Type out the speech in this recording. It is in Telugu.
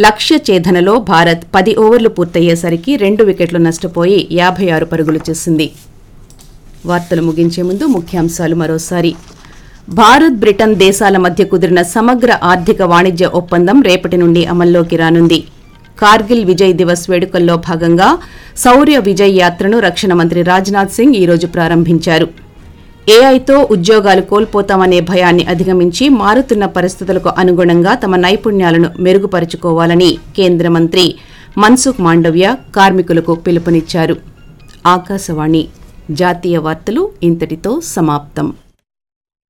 లక్ష్య ఛేదనలో భారత్ పది ఓవర్లు పూర్తయ్యేసరికి రెండు వికెట్లు నష్టపోయి యాభై ఆరు పరుగులు చేసింది వార్తలు ముగించే ముందు ముఖ్యాంశాలు మరోసారి భారత్ బ్రిటన్ దేశాల మధ్య కుదిరిన సమగ్ర ఆర్థిక వాణిజ్య ఒప్పందం రేపటి నుండి అమల్లోకి రానుంది కార్గిల్ విజయ్ దివస్ వేడుకల్లో భాగంగా శౌర్య విజయ్ యాత్రను రక్షణ మంత్రి రాజ్నాథ్ సింగ్ ఈ రోజు ప్రారంభించారు ఏఐతో ఉద్యోగాలు కోల్పోతామనే భయాన్ని అధిగమించి మారుతున్న పరిస్థితులకు అనుగుణంగా తమ నైపుణ్యాలను మెరుగుపరుచుకోవాలని కేంద్ర మంత్రి మన్సుఖ్ మాండవ్య కార్మికులకు పిలుపునిచ్చారు ఆకాశవాణి జాతీయ వార్తలు ఇంతటితో సమాప్తం